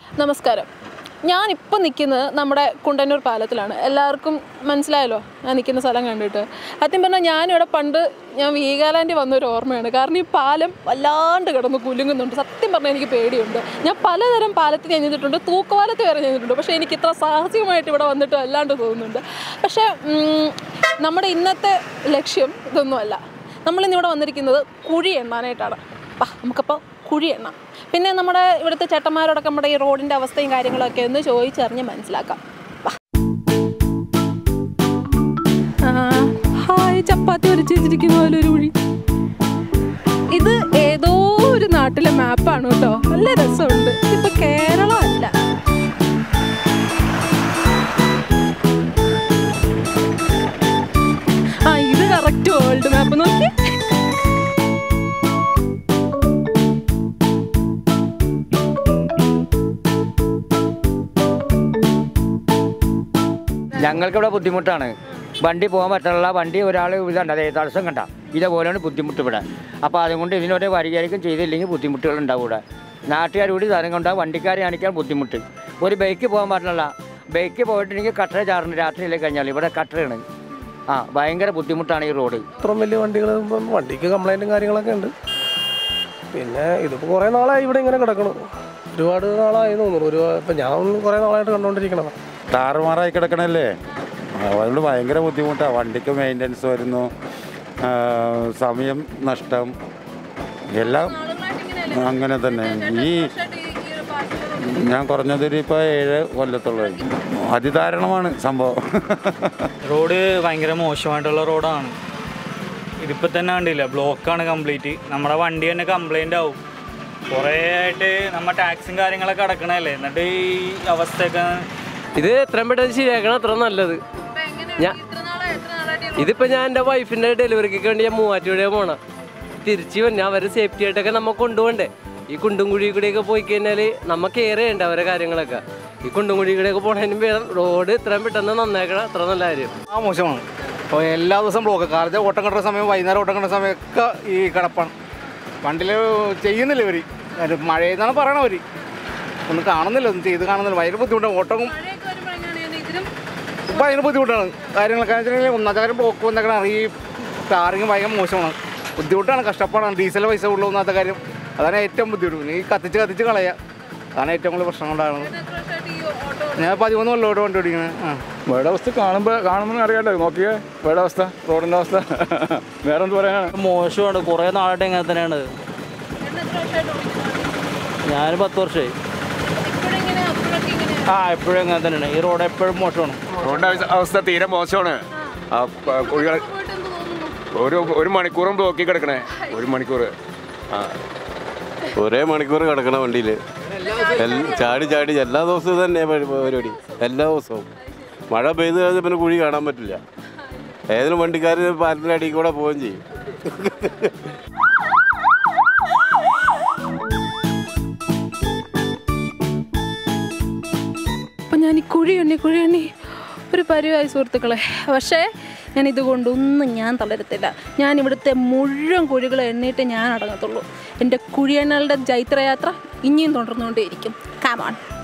നമസ്കാരം ഞാനിപ്പോൾ നിൽക്കുന്നത് നമ്മുടെ കുണ്ടന്നൂർ പാലത്തിലാണ് എല്ലാവർക്കും മനസ്സിലായല്ലോ ഞാൻ നിൽക്കുന്ന സ്ഥലം കണ്ടിട്ട് സത്യം പറഞ്ഞാൽ ഞാനിവിടെ പണ്ട് ഞാൻ വീഗാലാൻഡിൽ വന്നൊരു ഓർമ്മയാണ് കാരണം ഈ പാലം വല്ലാണ്ട് കിടന്ന് കുലുങ്ങുന്നുണ്ട് സത്യം പറഞ്ഞാൽ എനിക്ക് പേടിയുണ്ട് ഞാൻ പലതരം പാലത്തിൽ ഞാൻ ചെയ്തിട്ടുണ്ട് തൂക്കുപാലത്തിൽ വരെ ചെയ്തിട്ടുണ്ട് പക്ഷേ എനിക്ക് ഇത്ര സാഹസികമായിട്ട് ഇവിടെ വന്നിട്ട് അല്ലാണ്ട് തോന്നുന്നുണ്ട് പക്ഷേ ഉം, നമ്മുടെ ഇന്നത്തെ ലക്ഷ്യം ഇതൊന്നുമല്ല നമ്മളിന്നിവിടെ വന്നിരിക്കുന്നത് കുഴി എണ്ണാനായിട്ടാണ് വാ നമുക്കപ്പോൾ കുഴി എണ്ണാം പിന്നെ നമ്മുടെ ഇവിടുത്തെ ചേട്ടന്മാരോടൊക്കെ നമ്മുടെ ഈ റോഡിൻ്റെ അവസ്ഥയും കാര്യങ്ങളൊക്കെ ഒന്ന് ചോദിച്ചറിഞ്ഞ് മനസ്സിലാക്കാം വാ ആ, ഹായ് ചപ്പാത്തി വരച്ച് വെച്ചിരിക്കുന്ന പോലെ ഒരു കുഴി ഇത് ഏതോ ഒരു നാട്ടിലെ മാപ്പാണ് കേട്ടോ നല്ല രസമുണ്ട് ഇതിപ്പോൾ കേരളം അല്ല ആ ഇത് കറക്റ്റ് വേൾഡ് മാപ്പ് നോക്കി ഞങ്ങൾക്കിവിടെ ബുദ്ധിമുട്ടാണ് വണ്ടി പോകാൻ പറ്റുള്ള വണ്ടി ഒരാൾ ഇതുണ്ട് അതെ തടസ്സം കണ്ട ഇതേപോലെയാണ് ബുദ്ധിമുട്ട് ഇവിടെ അപ്പോൾ അതുകൊണ്ട് ഇതിനൊരു പരിചാരിക്കും ചെയ്തില്ലെങ്കിൽ ബുദ്ധിമുട്ടുകൾ ഉണ്ടാവും ഇവിടെ നാട്ടുകാർ കൂടി സാധനം കൊണ്ടാ വണ്ടിക്കാരെ കാണിക്കാൻ ബുദ്ധിമുട്ട് ഒരു ബൈക്ക് പോകാൻ പറ്റില്ല ബൈക്ക് പോയിട്ടുണ്ടെങ്കിൽ കട്ടറ ചാറുണ്ട് രാത്രിയിലേക്ക് കഴിഞ്ഞാൽ ഇവിടെ കട്ടറയാണ് ആ ഭയങ്കര ബുദ്ധിമുട്ടാണ് ഈ റോഡ് ഇത്രയും വലിയ വണ്ടികൾ ഇപ്പം വണ്ടിക്ക് കംപ്ലൈൻറ്റും കാര്യങ്ങളൊക്കെ ഉണ്ട് പിന്നെ ഇതിപ്പോൾ കുറേ നാളായി ഇവിടെ ഇങ്ങനെ കിടക്കണം ഒരുപാട് നാളായി തോന്നുന്നു ഒരു ഇപ്പം ഞാൻ കുറേ നാളായിട്ട് കണ്ടുകൊണ്ടിരിക്കണം താറുമാറായി കിടക്കണല്ലേ അതുകൊണ്ട് ഭയങ്കര ബുദ്ധിമുട്ടാണ് വണ്ടിക്ക് മെയിൻ്റനൻസ് വരുന്നു ആ, സമയം നഷ്ടം എല്ലാം അങ്ങനെ തന്നെ ഈ ഞാൻ കുറഞ്ഞതൊരു ഇപ്പോൾ ഏഴ് കൊല്ലത്തുള്ള അതിദാരുണമാണ് സംഭവം റോഡ് ഭയങ്കര മോശമായിട്ടുള്ള റോഡാണ് ഇതിപ്പോൾ തന്നെ കണ്ടില്ല ബ്ലോക്കാണ് കംപ്ലീറ്റ് നമ്മുടെ വണ്ടി തന്നെ കംപ്ലൈൻ്റ് ആവും കുറേ ആയിട്ട് നമ്മൾ ടാക്സും കാര്യങ്ങളൊക്കെ അടക്കണല്ലേ എന്നിട്ട് ഈ അവസ്ഥയൊക്കെ ഇത് എത്രയും പെട്ടെന്ന് ശരിയാക്കണം അത്ര നല്ലത് ഞാൻ ഇതിപ്പോ ഞാൻ എൻ്റെ വൈഫിന്റെ ഡെലിവറിക്ക് വേണ്ടി ഞാൻ മൂവാറ്റുപുഴ പോണ തിരിച്ച് വന്നെ അവരെ സേഫ്റ്റി ആയിട്ടൊക്കെ നമ്മ കൊണ്ടുപോകണ്ടേ ഈ കുണ്ടും കുഴി കൂടിയൊക്കെ പോയി കഴിഞ്ഞാൽ നമ്മ കെയർ ചെയ്യണ്ട അവരെ കാര്യങ്ങളൊക്കെ ഈ കുണ്ടും കുഴി കൂടെയൊക്കെ പോണതിന് വേണം റോഡ് ഇത്രയും പെട്ടെന്ന് നന്നാക്കണം അത്ര നല്ല കാര്യം ആ മോശമാണ് അപ്പോൾ എല്ലാ ദിവസവും ബ്ലോക്ക് കാലത്തെ ഓട്ടം കണ്ടുന്ന സമയം വൈകുന്നേരം ഓട്ടം കണ്ടുന്ന സമയമൊക്കെ ഈ കിടപ്പാണ് വണ്ടിയിൽ ചെയ്യുന്നില്ല ഇവർ മഴയെന്നാണ് പറയണത് അവർ ഒന്നും കാണുന്നില്ല ഒന്നും ചെയ്ത് കാണുന്നില്ല ഭയങ്കര ബുദ്ധിമുട്ടാണ് ഓട്ടം ഭയങ്കര ബുദ്ധിമുട്ടാണ് കാര്യങ്ങളൊക്കെ വെച്ചിട്ടുണ്ടെങ്കിൽ ഒന്നാമത്തെ കാര്യം ബ്ലോക്ക് വന്നേക്കണം ഈ ടാറിങ് ഭയങ്കര മോശമാണ് ബുദ്ധിമുട്ടാണ് കഷ്ടപ്പാടാണ് ഡീസൽ പൈസ ഉള്ളൂ ഒന്നാമത്തെ കാര്യം അതാണ് ഏറ്റവും ബുദ്ധിമുട്ട് പിന്നെ ഈ കത്തിച്ച് കത്തിച്ച് കളയുക അതാണ് ഏറ്റവും കൂടുതൽ പ്രശ്നം ഉണ്ടാകുന്നത് ഞാൻ പതിമൂന്ന് കൊല്ലോട്ട് വണ്ടി ഓടിക്കുന്നത് ആ വേടെ അവസ്ഥ കാണുമ്പോൾ കാണുമ്പോൾ അറിയാലോ നോക്കിയേ വേടെ അവസ്ഥ റോഡിൻ്റെ അവസ്ഥ വേറെ എന്ത് പറയാനാണ് മോശമാണ് കുറേ നാളായിട്ട് ഇങ്ങനെ തന്നെയാണ് ഞാൻ പത്ത് വർഷമായി ആ എപ്പോഴും ഇങ്ങനെ തന്നെയാണ് ഈ റോഡ് എപ്പോഴും മോശമാണ് റോഡിന്റെ അവസ്ഥ തീരെ മോശമാണ് ആ പ- കുഴികൾ ഒരു ഒരു മണിക്കൂറും ബ്ലോക്കി കിടക്കണേ ഒരു മണിക്കൂർ ആ ഒരേ മണിക്കൂർ കിടക്കണ വണ്ടിയിൽ ചാടി ചാടി എല്ലാ ദിവസവും തന്നെ പരി- പരിപാടി എല്ലാ ദിവസവും മഴ പെയ്ത് കഴിഞ്ഞാൽ പിന്നെ കുഴി കാണാൻ പറ്റില്ല ഏതെങ്കിലും വണ്ടിക്കാർ പാലത്തിൻ്റെ അടിയിൽ കൂടെ പോവുകയും ചെയ്യും അപ്പം ഞാൻ ഈ കുഴി എണ്ണി കുഴി എണ്ണി ഒരു പരിവായി സുഹൃത്തുക്കളെ പക്ഷേ ഞാൻ ഇതുകൊണ്ടൊന്നും ഞാൻ തളരത്തില്ല ഞാൻ ഇവിടുത്തെ മുഴുവൻ കുഴികൾ എണ്ണിയിട്ട് ഞാൻ അടങ്ങത്തുള്ളൂ എൻ്റെ കുഴിയെണ്ണകളുടെ ജൈത്രയാത്ര ഇനിയും തുടർന്നുകൊണ്ടേയിരിക്കും കാമാണ്